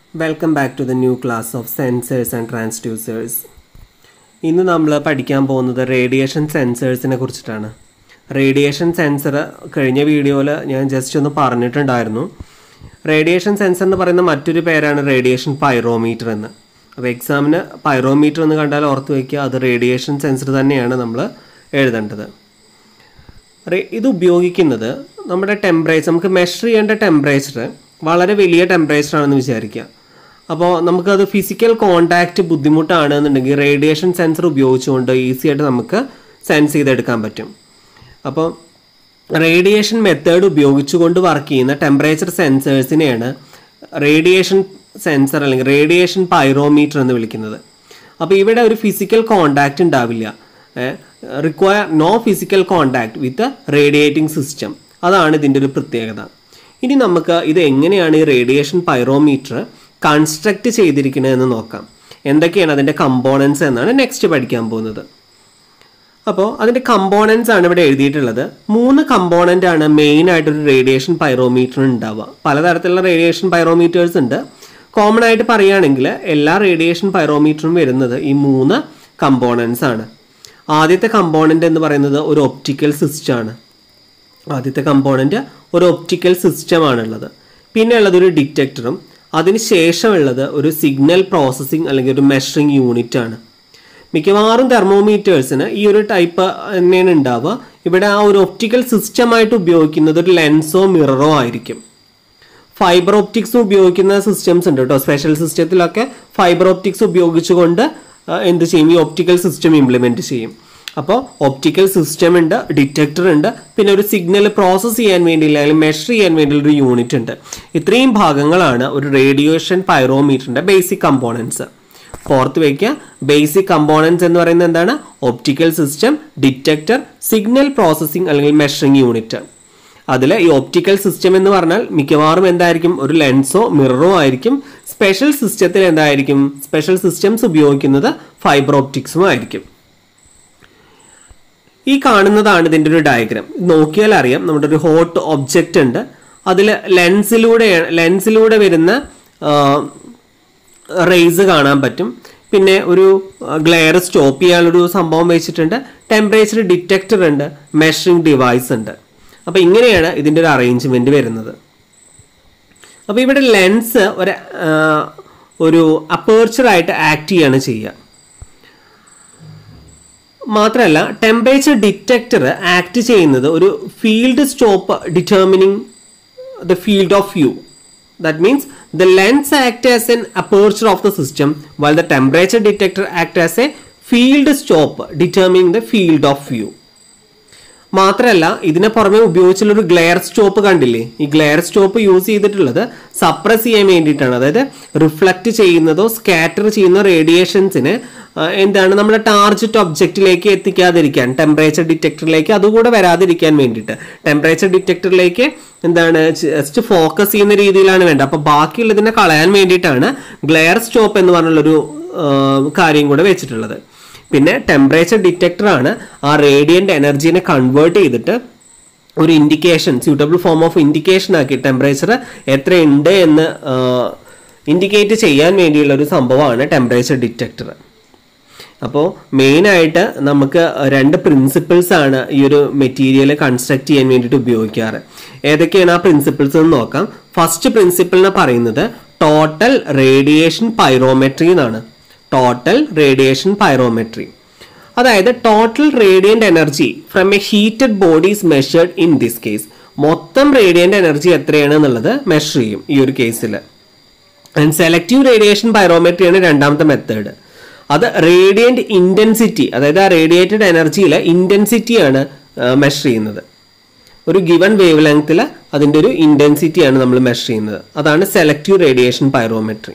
welcome back to the new class of sensors and transducers ഇന്ന് നമ്മൾ പഠിക്കാൻ പോകുന്നത് റേഡിയേഷൻ സെൻസേഴ്സിനെ കുറിച്ചിട്ടാണ് റേഡിയേഷൻ സെൻസർ കഴിഞ്ഞ വീഡിയോയിൽ ഞാൻ ജസ്റ്റ് ഒന്ന് പറഞ്ഞിട്ടുണ്ടായിരുന്നു റേഡിയേഷൻ സെൻസർ എന്ന് പറയുന്ന മറ്റൊരു പേരാണ് റേഡിയേഷൻ പൈറോമീറ്റർ എന്ന് അപ്പോൾ എക്സാമിന് പൈറോമീറ്റർ എന്ന് കണ്ടാൽ ഓർത്ത് വയ്ക്കുക അത് റേഡിയേഷൻ സെൻസർ തന്നെയാണ് നമ്മൾ എഴുതേണ്ടത് റേ- ഇത് ഉപയോഗിക്കുന്നത് നമ്മുടെ ടെമ്പറേച്ചർ നമുക്ക് മെഷർ ചെയ്യേണ്ട ടെമ്പറേച്ചർ വളരെ വലിയ ടെമ്പറേച്ചർ ആണെന്ന് വിചാരിക്കുക അപ്പോൾ നമുക്കത് ഫിസിക്കൽ കോണ്ടാക്റ്റ് ബുദ്ധിമുട്ടാണ് എന്നുണ്ടെങ്കിൽ റേഡിയേഷൻ സെൻസർ ഉപയോഗിച്ചുകൊണ്ട് ഈസി ആയിട്ട് നമുക്ക് സെൻസ് ചെയ്തെടുക്കാൻ പറ്റും അപ്പോൾ റേഡിയേഷൻ മെത്തേഡ് ഉപയോഗിച്ചുകൊണ്ട് വർക്ക് ചെയ്യുന്ന ടെമ്പറേച്ചർ സെൻസേഴ്സിനെയാണ് റേഡിയേഷൻ സെൻസർ അല്ലെങ്കിൽ റേഡിയേഷൻ പൈറോമീറ്റർ എന്ന് വിളിക്കുന്നത് അപ്പോൾ ഇവിടെ ഒരു ഫിസിക്കൽ കോണ്ടാക്റ്റ് ഉണ്ടാവില്ല require no physical contact with radiating system അതാണ് ഇതിൻ്റെ ഒരു പ്രത്യേകത ഇനി നമുക്ക് ഇത് എങ്ങനെയാണ് ഈ റേഡിയേഷൻ പൈറോമീറ്റർ കൺസ്ട്രക്ട് ചെയ്തിരിക്കുന്നതെന്ന് നോക്കാം എന്തൊക്കെയാണ് അതിൻ്റെ കമ്പോണൻസ് എന്നാണ് നെക്സ്റ്റ് പഠിക്കാൻ പോകുന്നത് അപ്പോൾ അതിൻ്റെ കമ്പോണൻസ് ആണ് ഇവിടെ എഴുതിയിട്ടുള്ളത് മൂന്ന് കമ്പോണൻ്റ് ആണ് മെയിൻ ആയിട്ട് ഒരു റേഡിയേഷൻ പൈറോമീറ്റർ ഉണ്ടാവുക പലതരത്തിലുള്ള റേഡിയേഷൻ പൈറോമീറ്റേഴ്സ് ഉണ്ട് കോമൺ ആയിട്ട് പറയുകയാണെങ്കിൽ എല്ലാ റേഡിയേഷൻ പൈറോമീറ്ററും വരുന്നത് ഈ മൂന്ന് കമ്പോണൻസ് ആണ് ആദ്യത്തെ കമ്പോണൻ്റ് എന്ന് പറയുന്നത് ഒരു ഒപ്റ്റിക്കൽ സിസ്റ്റം ആണ് ആദ്യത്തെ കമ്പോണൻ്റ് ഒരു ഒപ്റ്റിക്കൽ സിസ്റ്റം ആണുള്ളത് പിന്നെ ഉള്ളത് ഒരു ഡിറ്റക്ടറും അതിന് ശേഷമുള്ളത് ഒരു സിഗ്നൽ പ്രോസസ്സിംഗ് അല്ലെങ്കിൽ ഒരു മെഷറിംഗ് യൂണിറ്റ് ആണ് മിക്കവാറും തെർമോമീറ്റേഴ്സിന് ഈ ഒരു ടൈപ്പ് തന്നെയാണ് ഉണ്ടാവുക ഇവിടെ ആ ഒരു ഒപ്റ്റിക്കൽ സിസ്റ്റമായിട്ട് ഉപയോഗിക്കുന്നത് ഒരു ലെൻസോ മിററോ ആയിരിക്കും ഫൈബർ ഒപ്റ്റിക്സ് ഉപയോഗിക്കുന്ന സിസ്റ്റംസ് ഉണ്ട് കേട്ടോ സ്പെഷ്യൽ സിസ്റ്റത്തിലൊക്കെ ഫൈബർ ഒപ്റ്റിക്സ് ഉപയോഗിച്ചുകൊണ്ട് ആ, എന്ത് ചെയ്യും ഈ ഒപ്റ്റിക്കൽ സിസ്റ്റം ഇംപ്ലിമെൻറ്റ് ചെയ്യും അപ്പോൾ ഒപ്റ്റിക്കൽ സിസ്റ്റം ഉണ്ട് ഡിറ്റക്ടർ ഉണ്ട് പിന്നെ ഒരു സിഗ്നൽ പ്രോസസ്സ് ചെയ്യാൻ വേണ്ടിയില്ല അല്ലെങ്കിൽ മെഷർ ചെയ്യാൻ വേണ്ടിയുള്ള ഒരു യൂണിറ്റ് ഉണ്ട് ഇത്രയും ഭാഗങ്ങളാണ് ഒരു റേഡിയേഷൻ പൈറോമീറ്ററിൻ്റെ ബേസിക് കമ്പോണൻസ് ഓർത്ത് വയ്ക്കുക ബേസിക് കമ്പോണൻസ് എന്ന് പറയുന്നത് എന്താണ് optical system detector signal processing അല്ലെങ്കിൽ മെഷറിംഗ് യൂണിറ്റ് അതിൽ ഈ ഒപ്റ്റിക്കൽ സിസ്റ്റം എന്ന് പറഞ്ഞാൽ മിക്കവാറും എന്തായിരിക്കും ഒരു ലെൻസോ മിററോ ആയിരിക്കും സ്പെഷ്യൽ സിസ്റ്റത്തിൽ എന്തായിരിക്കും സ്പെഷ്യൽ സിസ്റ്റംസ് ഉപയോഗിക്കുന്നത് ഫൈബർ ഒപ്റ്റിക്സും ആയിരിക്കും ഈ കാണുന്നതാണ് ഇതിൻ്റെ ഒരു ഡയഗ്രാം നോക്കിയാൽ അറിയാം നമ്മുടെ ഒരു ഹോട്ട് ഒബ്ജക്റ്റ് ഉണ്ട് അതിൽ ലെൻസിലൂടെ ലെൻസിലൂടെ വരുന്ന റേസ് കാണാൻ പറ്റും പിന്നെ ഒരു ഗ്ലെയർ സ്റ്റോപ്പ് ചെയ്യാനൊരു സംഭവം വെച്ചിട്ടുണ്ട് ടെമ്പറേച്ചർ ഡിറ്റക്ടർ ഉണ്ട് മെഷറിംഗ് ഡിവൈസ് ഉണ്ട് അപ്പോൾ ഇങ്ങനെയാണ് ഇതിൻ്റെ ഒരു അറേഞ്ച്മെൻറ്റ് വരുന്നത് അപ്പോൾ ഇവിടെ ലെൻസ് ഒരു ആ, ഒരു അപ്പേർച്ചറായിട്ട് ആക്ട് ചെയ്യാണ് ചെയ്യുക മാത്രമല്ല ടെമ്പറേച്ചർ ഡിറ്റക്ടർ ആക്ട് ചെയ്യുന്നത് ഒരു field stop determining the field of view that means the lens act as an aperture of the system while the temperature detector act as a field stop determining the field of view മാത്രമല്ല ഇതിന് പുറമെ ഉപയോഗിച്ചുള്ള ഒരു glare stop കണ്ടില്ലേ ഈ glare stop use ചെയ്തിട്ടുള്ളത് suppress ചെയ്യാൻ വേണ്ടിയിട്ടാണ് അതായത് റിഫ്ലക്റ്റ് ചെയ്യുന്നതോ സ്കാറ്റർ ചെയ്യുന്ന റേഡിയേഷൻസിന് എന്താണ് നമ്മുടെ ടാർജറ്റ് ഒബ്ജക്റ്റിലേക്ക് എത്തിക്കാതിരിക്കാൻ ടെമ്പറേച്ചർ ഡിറ്റക്ടറിലേക്ക് അതുകൂടെ വരാതിരിക്കാൻ വേണ്ടിയിട്ട് ടെമ്പറേച്ചർ ഡിറ്റക്ടറിലേക്ക് എന്താണ് ജസ്റ്റ് ഫോക്കസ് ചെയ്യുന്ന രീതിയിലാണ് വേണ്ടത് അപ്പോൾ ബാക്കിയുള്ളതിനെ കളയാൻ വേണ്ടിയിട്ടാണ് ഗ്ലെയർ സ്റ്റോപ്പ് എന്ന് പറഞ്ഞുള്ളൊരു ആ, കാര്യം കൂടെ വെച്ചിട്ടുള്ളത് പിന്നെ ടെമ്പറേച്ചർ ഡിറ്റക്ടർ ആണ് ആ റേഡിയൻ്റ് എനർജീനെ കൺവേർട്ട് ചെയ്തിട്ട് ഒരു indication suitable form of indication ആക്കി ടെമ്പറേച്ചർ എത്രയുണ്ട് എന്ന് ഇൻഡിക്കേറ്റ് ചെയ്യാൻ വേണ്ടിയുള്ള ഒരു സംഭവമാണ് ടെമ്പറേച്ചർ ഡിറ്റക്ടർ അപ്പോൾ മെയിനായിട്ട് നമുക്ക് രണ്ട് പ്രിൻസിപ്പിൾസ് ആണ് ഈ ഒരു മെറ്റീരിയൽ കൺസ്ട്രക്ട് ചെയ്യാൻ വേണ്ടിയിട്ട് ഉപയോഗിക്കാറ് ഏതൊക്കെയാണ് ആ പ്രിൻസിപ്പിൾസ് എന്ന് നോക്കാം ഫസ്റ്റ് പ്രിൻസിപ്പിൾ എന്ന് പറയുന്നത് ടോട്ടൽ റേഡിയേഷൻ പൈറോമെട്രി എന്നാണ് ടോട്ടൽ റേഡിയേഷൻ പൈറോമെട്രി അതായത് total radiant energy from a heated bodies measured in this case മൊത്തം റേഡിയൻ്റ് എനർജി എത്രയാണ് എന്നുള്ളത് മെഷർ ചെയ്യും ഈ ഒരു കേസിൽ ആൻഡ് സെലക്റ്റീവ് റേഡിയേഷൻ പൈറോമെട്രിയാണ് രണ്ടാമത്തെ മെത്തേഡ് അത് റേഡിയന്റ് ഇന്റൻസിറ്റി അതായത് ആ റേഡിയേറ്റഡ് എനർജിയിലെ ഇന്റൻസിറ്റിയാണ് മെഷർ ചെയ്യുന്നത് ഒരു ഗിവൺ വേവ് ലെങ്ത്തിൽ അതിൻ്റെ ഒരു ഇന്റൻസിറ്റിയാണ് നമ്മൾ മെഷർ ചെയ്യുന്നത് അതാണ് selective radiation pyrometry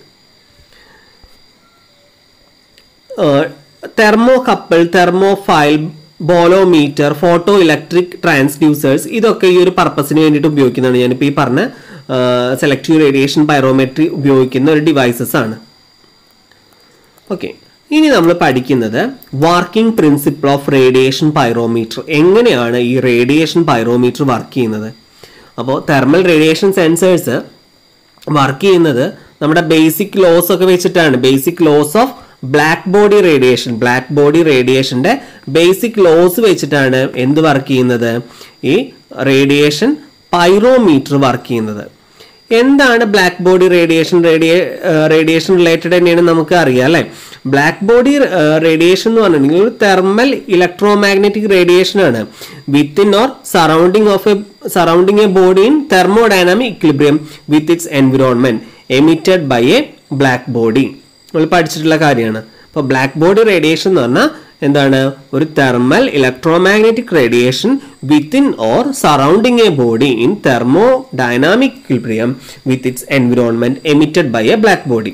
thermocouple thermopile bolometer photoelectric transducers ഇതൊക്കെ ഈ ഒരു പർപ്പസിന് വേണ്ടിയിട്ട് ഉപയോഗിക്കുന്നതാണ് ഞാനിപ്പോൾ ഈ പറഞ്ഞ സെലക്റ്റീവ് റേഡിയേഷൻ പൈറോമെട്രി ഉപയോഗിക്കുന്ന ഒരു ഡിവൈസസ് ആണ് ഓക്കെ ഇനി നമ്മൾ പഠിക്കുന്നത് working principle of radiation pyrometer എങ്ങനെയാണ് ഈ റേഡിയേഷൻ പൈറോമീറ്റർ വർക്ക് ചെയ്യുന്നത് അപ്പോൾ തെർമൽ റേഡിയേഷൻ സെൻസേഴ്സ് വർക്ക് ചെയ്യുന്നത് നമ്മുടെ ബേസിക് ലോസ് ഒക്കെ വെച്ചിട്ടാണ് basic laws of black body radiation black body റേഡിയേഷന്റെ ബേസിക് ലോസ് വെച്ചിട്ടാണ് എന്ത് വർക്ക് ചെയ്യുന്നത് ഈ റേഡിയേഷൻ പൈറോമീറ്റർ വർക്ക് ചെയ്യുന്നത് എന്താണ് ബ്ലാക്ക് ബോഡി റേഡിയേഷൻ റേഡിയേ റേഡിയേഷൻ റിലേറ്റഡ് തന്നെയാണ് നമുക്ക് അറിയാം അല്ലെ ബ്ലാക്ക് ബോഡി റേഡിയേഷൻ എന്ന് പറഞ്ഞിട്ടുണ്ടെങ്കിൽ ഒരു തെർമൽ ഇലക്ട്രോമാഗ്നറ്റിക് റേഡിയേഷൻ ആണ് within or surrounding of a surrounding a body in thermodynamic equilibrium with its environment emitted by a black body നമ്മൾ പഠിച്ചിട്ടുള്ള കാര്യമാണ് അപ്പോൾ ബ്ലാക്ക് ബോഡി റേഡിയേഷൻ എന്ന് പറഞ്ഞാൽ എന്താണ് ഒരു thermal electromagnetic radiation within or surrounding a body in thermodynamic equilibrium with its environment emitted by a black body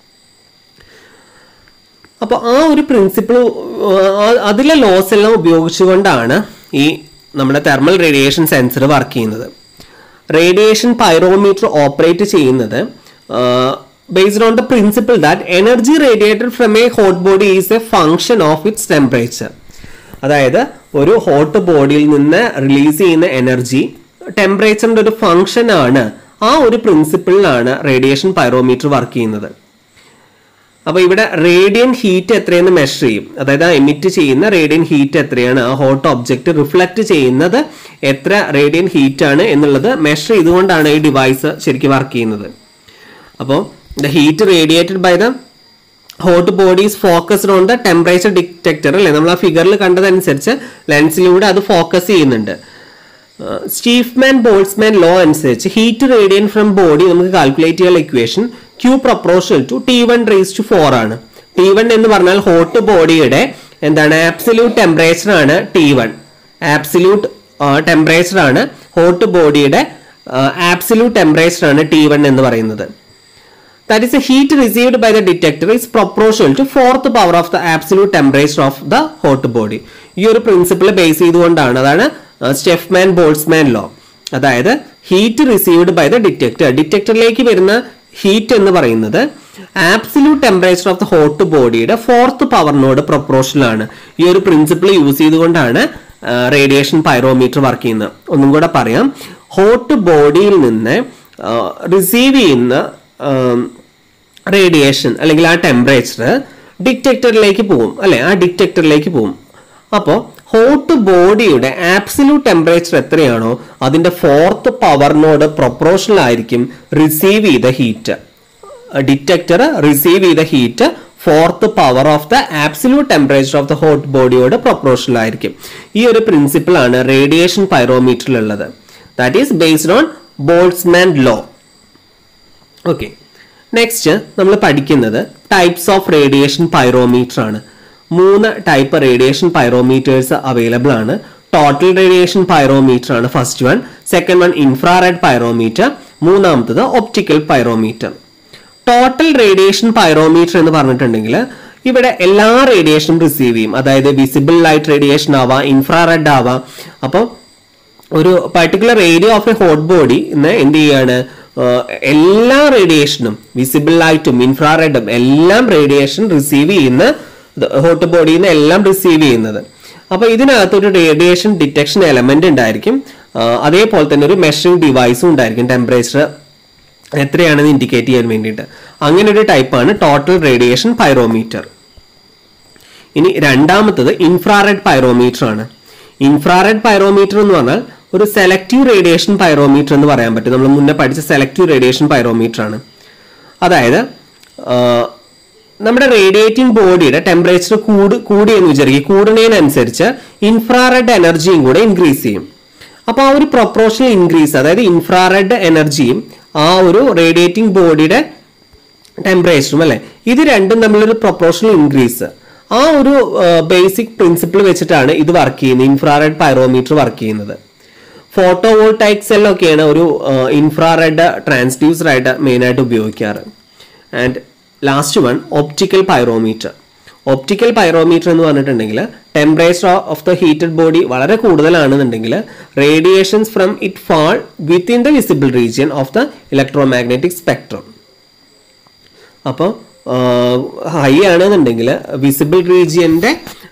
അപ്പോൾ ആ ഒരു പ്രിൻസിപ്പിൾ അതിലെ ലോസ് എല്ലാം ഉപയോഗിച്ചുകൊണ്ടാണ് ഈ നമ്മുടെ തെർമൽ റേഡിയേഷൻ സെൻസർ വർക്ക് ചെയ്യുന്നത് റേഡിയേഷൻ പൈറോമീറ്റർ ഓപ്പറേറ്റ് ചെയ്യുന്നത് based on the principle that energy radiated from a hot body is a function of its temperature അതായത് ഒരു ഹോട്ട് ബോഡിയിൽ നിന്ന് റിലീസ് ചെയ്യുന്ന എനർജി ടെമ്പറേച്ചറിന്റെ ഒരു ഫംഗ്ഷൻ ആണ് ആ ഒരു പ്രിൻസിപ്പിളിലാണ് റേഡിയേഷൻ പൈറോമീറ്റർ വർക്ക് ചെയ്യുന്നത് അപ്പൊ ഇവിടെ റേഡിയൻ ഹീറ്റ് എത്രയെന്ന് മെഷർ ചെയ്യും അതായത് എമിറ്റ് ചെയ്യുന്ന റേഡിയൻ ഹീറ്റ് എത്രയാണ് ആ ഹോട്ട് ഒബ്ജക്റ്റ് റിഫ്ലക്ട് ചെയ്യുന്നത് എത്ര റേഡിയൻ ഹീറ്റ് ആണ് എന്നുള്ളത് മെഷർ ചെയ്തുകൊണ്ടാണ് ഈ ഡിവൈസ് ശരിക്കും വർക്ക് ചെയ്യുന്നത് അപ്പോൾ the heat radiated by the hot bodies focused on the temperature detector അല്ലേ നമ്മൾ ആ ഫിഗറിൽ കണ്ടതനുസരിച്ച് ലെൻസിലൂടെ അത് ഫോക്കസ് ചെയ്യുന്നുണ്ട് സ്റ്റീഫ്മാൻ ബോൾസ്മാൻ ലോ അനുസരിച്ച് ഹീറ്റ് റേഡിയൻ ഫ്രം ബോഡി നമുക്ക് കാൽക്കുലേറ്റ് ചെയ്യാനുള്ള equation Q proportional to T one raise to four ആണ് ടി വൺ എന്ന് പറഞ്ഞാൽ ഹോട്ട് ബോഡിയുടെ എന്താണ് ആബ്സല്യൂട്ട് ടെമ്പറേച്ചർ ആണ് ടി വൺ ആബ്സല്യൂട്ട് ടെമ്പറേച്ചർ ആണ് ഹോട്ട് ബോഡിയുടെ ആബ്സല്യൂട്ട് ടെമ്പറേച്ചർ ആണ് ടി വൺ എന്ന് പറയുന്നത് that is the heat received by the detector is proportional to fourth power of the absolute temperature of the hot body ഈ ഒരു principle base ചെയ്തുകൊണ്ടാണ് അതാണ് Stefan Boltzmann law അതായത് heat received by the detector ഡിറ്റക്ടറിലേക്ക് വരുന്ന heat എന്ന് പറയുന്നത് absolute temperature of the hot ബോഡിയുടെ ഫോർത്ത് പവറിനോട് പ്രൊപ്പോർഷണൽ ആണ് ഈ ഒരു പ്രിൻസിപ്പിൾ യൂസ് ചെയ്തുകൊണ്ടാണ് റേഡിയേഷൻ പൈറോമീറ്റർ വർക്ക് ചെയ്യുന്നത് ഒന്നും കൂടെ പറയാം ഹോട്ട് ബോഡിയിൽ നിന്ന് റിസീവ് ചെയ്യുന്ന റേഡിയേഷൻ അല്ലെങ്കിൽ ആ ടെമ്പറേച്ചർ ഡിറ്റക്ടറിലേക്ക് പോകും അല്ലെ ആ ഡിറ്റക്ടറിലേക്ക് പോകും അപ്പോൾ ഹോട്ട് ബോഡിയുടെ ആബ്സല്യൂട്ട് ടെമ്പറേച്ചർ എത്രയാണോ അതിന്റെ ഫോർത്ത് പവറിനോട് പ്രൊപ്പോർഷണൽ ആയിരിക്കും റിസീവ് ചെയ്ത ഹീറ്റ് ഡിറ്റക്ടർ റിസീവ് ചെയ്ത heat fourth power of the absolute temperature of the hot ബോഡിയോട് പ്രൊപ്പോർഷണൽ ആയിരിക്കും ഈ ഒരു പ്രിൻസിപ്പിൾ ആണ് റേഡിയേഷൻ പൈറോമീറ്ററിലുള്ളത് that is based on Boltzmann law okay next നമ്മൾ പഠിക്കുന്നത് ടൈപ്സ് ഓഫ് റേഡിയേഷൻ പൈറോമീറ്റർ ആണ് മൂന്ന് ടൈപ്പ് റേഡിയേഷൻ പൈറോമീറ്റേഴ്സ് അവൈലബിൾ ആണ് ടോട്ടൽ റേഡിയേഷൻ പൈറോമീറ്റർ ആണ് first one second one infrared pyrometer മൂന്നാമത്തത് optical pyrometer total radiation pyrometer എന്ന് പറഞ്ഞിട്ടുണ്ടെങ്കിൽ ഇവിടെ എല്ലാ റേഡിയേഷനും റിസീവ് ചെയ്യും അതായത് വിസിബിൾ ലൈറ്റ് റേഡിയേഷൻ ആവാം ഇൻഫ്രാറെഡ് ആവാം അപ്പോൾ ഒരു particular area of a hot body ഇന്ന് എന്ത് ചെയ്യാണ് എല്ലാ റേഡിയേഷനും വിസിബിൾ ലൈറ്റും ഇൻഫ്രാറെഡും എല്ലാം റേഡിയേഷൻ റിസീവ് ചെയ്യുന്ന ഹോട്ട് ബോഡിയിൽ നിന്ന് എല്ലാം റിസീവ് ചെയ്യുന്നത് അപ്പോൾ ഇതിനകത്ത് ഒരു റേഡിയേഷൻ ഡിറ്റക്ഷൻ എലമെന്റ് ഉണ്ടായിരിക്കും അതേപോലെ തന്നെ ഒരു മെഷറിംഗ് ഡിവൈസും ഉണ്ടായിരിക്കും ടെമ്പറേച്ചർ എത്രയാണെന്ന് ഇൻഡിക്കേറ്റ് ചെയ്യാൻ വേണ്ടിയിട്ട് അങ്ങനെ ഒരു ടൈപ്പാണ് ടോട്ടൽ റേഡിയേഷൻ പൈറോമീറ്റർ ഇനി രണ്ടാമത്തത് ഇൻഫ്രാറെഡ് പൈറോമീറ്റർ ആണ് ഇൻഫ്രാറെഡ് പൈറോമീറ്റർ എന്ന് പറഞ്ഞാൽ ഒരു സെലക്റ്റീവ് റേഡിയേഷൻ പൈറോമീറ്റർ എന്ന് പറയാൻ പറ്റും നമ്മൾ മുന്നേ പഠിച്ച സെലക്റ്റീവ് റേഡിയേഷൻ പൈറോമീറ്റർ ആണ് അതായത് നമ്മുടെ റേഡിയേറ്റിംഗ് ബോഡിയുടെ ടെമ്പറേച്ചർ കൂട് കൂടിയെന്ന് വിചാരിക്കും കൂടുന്നതിനനുസരിച്ച് ഇൻഫ്രാറെഡ് എനർജിയും കൂടെ ഇൻക്രീസ് ചെയ്യും അപ്പോൾ ആ ഒരു പ്രൊപ്പോർഷണൽ ഇൻക്രീസ് അതായത് ഇൻഫ്രാറെഡ് എനർജിയും ആ ഒരു റേഡിയേറ്റിംഗ് ബോഡിയുടെ ടെമ്പറേച്ചറും അല്ലെ ഇത് രണ്ടും തമ്മിലൊരു പ്രൊപ്പോർഷണൽ ഇൻക്രീസ് ആ ഒരു ബേസിക് പ്രിൻസിപ്പിൾ വെച്ചിട്ടാണ് ഇത് വർക്ക് ചെയ്യുന്നത് ഇൻഫ്രാറെഡ് പൈറോമീറ്റർ വർക്ക് ചെയ്യുന്നത് ഫോട്ടോ വോൾട്ടൈക് സെല്ലൊക്കെയാണ് ഒരു ഇൻഫ്രാറെഡ് ട്രാൻസ്ഡ്യൂസർ ആയിട്ട് മെയിനായിട്ട് ഉപയോഗിക്കാറ് and last one optical pyrometer optical pyrometer എന്ന് പറഞ്ഞിട്ടുണ്ടെങ്കിൽ temperature of the heated body വളരെ കൂടുതലാണെന്നുണ്ടെങ്കിൽ radiations from it fall within the visible region of the electromagnetic spectrum അപ്പോൾ ഹൈ ആണെന്നുണ്ടെങ്കിൽ വിസിബിൾ റീജിയന്റെ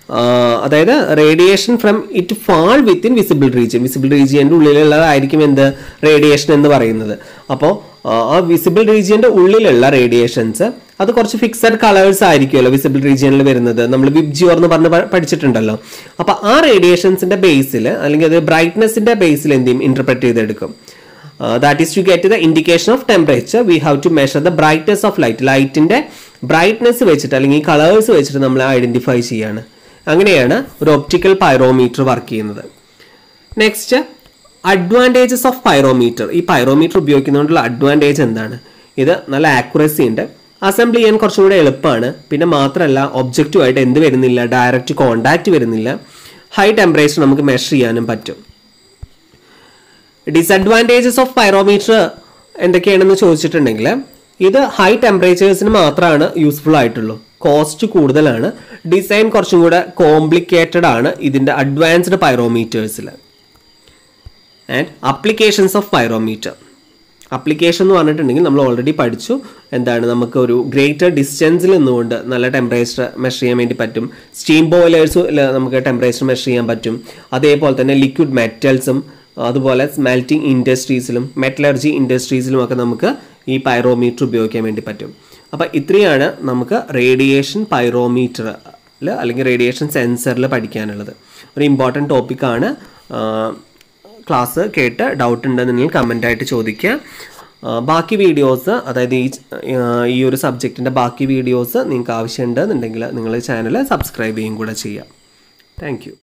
അതായത് radiation from it fall within visible region visible റീജിയൻ്റെ ഉള്ളിലുള്ളതായിരിക്കും എന്ത് റേഡിയേഷൻ എന്ന് പറയുന്നത് അപ്പോൾ ആ വിസിബിൾ റീജിയൻ്റെ ഉള്ളിലുള്ള റേഡിയേഷൻസ് അത് കുറച്ച് ഫിക്സഡ് കളേഴ്സ് ആയിരിക്കുമല്ലോ വിസിബിൾ റീജിയനിൽ വരുന്നത് നമ്മൾ വിബ്ജിയോർ എന്ന് പറഞ്ഞ് പ- പഠിച്ചിട്ടുണ്ടല്ലോ അപ്പോൾ ആ റേഡിയേഷൻസിന്റെ ബേസിൽ അല്ലെങ്കിൽ അത് ബ്രൈറ്റ്നെസിന്റെ ബേസിൽ എന്ത് ചെയ്യും ഇന്റർപ്രറ്റ് ചെയ്തെടുക്കും that is to get the indication of temperature we have to measure the brightness of light ലൈറ്റിന്റെ ബ്രൈറ്റ്നെസ് വെച്ചിട്ട് അല്ലെങ്കിൽ കളേഴ്സ് വെച്ചിട്ട് നമ്മൾ ഐഡന്റിഫൈ ചെയ്യാണ് അങ്ങനെയാണ് ഒരു ഒപ്റ്റിക്കൽ പൈറോമീറ്റർ വർക്ക് ചെയ്യുന്നത് നെക്സ്റ്റ് അഡ്വാൻറ്റേജസ് ഓഫ് പൈറോമീറ്റർ ഈ പൈറോമീറ്റർ ഉപയോഗിക്കുന്നതുകൊണ്ടുള്ള അഡ്വാൻറ്റേജ് എന്താണ് ഇത് നല്ല ആക്യുറസി ഉണ്ട് അസംബ്ലി ചെയ്യാൻ കുറച്ചും കൂടെ എളുപ്പമാണ് പിന്നെ മാത്രമല്ല ഒബ്ജക്റ്റുമായിട്ട് എന്ത് വരുന്നില്ല ഡയറക്റ്റ് കോണ്ടാക്റ്റ് വരുന്നില്ല ഹൈ ടെമ്പറേച്ചർ നമുക്ക് മെഷർ ചെയ്യാനും പറ്റും ഡിസഡ്വാൻറ്റേജസ് ഓഫ് പൈറോമീറ്റർ എന്തൊക്കെയാണെന്ന് ചോദിച്ചിട്ടുണ്ടെങ്കിൽ ഇത് ഹൈ ടെമ്പറേച്ചേഴ്സിന് മാത്രമാണ് യൂസ്ഫുൾ ആയിട്ടുള്ളൂ കോസ്റ്റ് കൂടുതലാണ് ഡിസൈൻ കുറച്ചും കൂടെ കോംപ്ലിക്കേറ്റഡ് ആണ് ഇതിൻ്റെ അഡ്വാൻസ്ഡ് പൈറോമീറ്റേഴ്സിൽ and applications of pyrometer application എന്ന് പറഞ്ഞിട്ടുണ്ടെങ്കിൽ നമ്മൾ ഓൾറെഡി പഠിച്ചു എന്താണ് നമുക്ക് ഒരു ഗ്രേറ്റർ ഡിസ്റ്റൻസിൽ നിന്നുകൊണ്ട് നല്ല ടെമ്പറേച്ചർ മെഷർ ചെയ്യാൻ വേണ്ടി പറ്റും സ്റ്റീം ബോയിലേഴ്സ് നമുക്ക് ടെമ്പറേച്ചർ മെഷർ ചെയ്യാൻ പറ്റും അതേപോലെ തന്നെ ലിക്വിഡ് മെറ്റൽസും അതുപോലെ സ്മെൽറ്റിംഗ് ഇൻഡസ്ട്രീസിലും മെറ്റലർജി ഇൻഡസ്ട്രീസിലും ഒക്കെ നമുക്ക് ഈ പൈറോമീറ്റർ ഉപയോഗിക്കാൻ വേണ്ടി പറ്റും അപ്പോൾ ഇത്രയാണ് നമുക്ക് റേഡിയേഷൻ പൈറോമീറ്റർ അല്ലെങ്കിൽ റേഡിയേഷൻ സെൻസറിൽ പഠിക്കാനുള്ളത് ഒരു ഇമ്പോർട്ടൻറ്റ് ടോപ്പിക്കാണ് ക്ലാസ് കേട്ട് ഡൗട്ട് ഉണ്ടെന്നുണ്ടെങ്കിൽ കമൻ്റ് ആയിട്ട് ചോദിക്കുക ആ, ബാക്കി വീഡിയോസ് അതായത് ഈ ആ, ഈ ഒരു സബ്ജക്റ്റിൻ്റെ ബാക്കി വീഡിയോസ് നിങ്ങൾക്ക് ആവശ്യമുണ്ടെന്നുണ്ടെങ്കിൽ നിങ്ങൾ ചാനൽ സബ്സ്ക്രൈബ് ചെയ്യും കൂടെ ചെയ്യാം താങ്ക്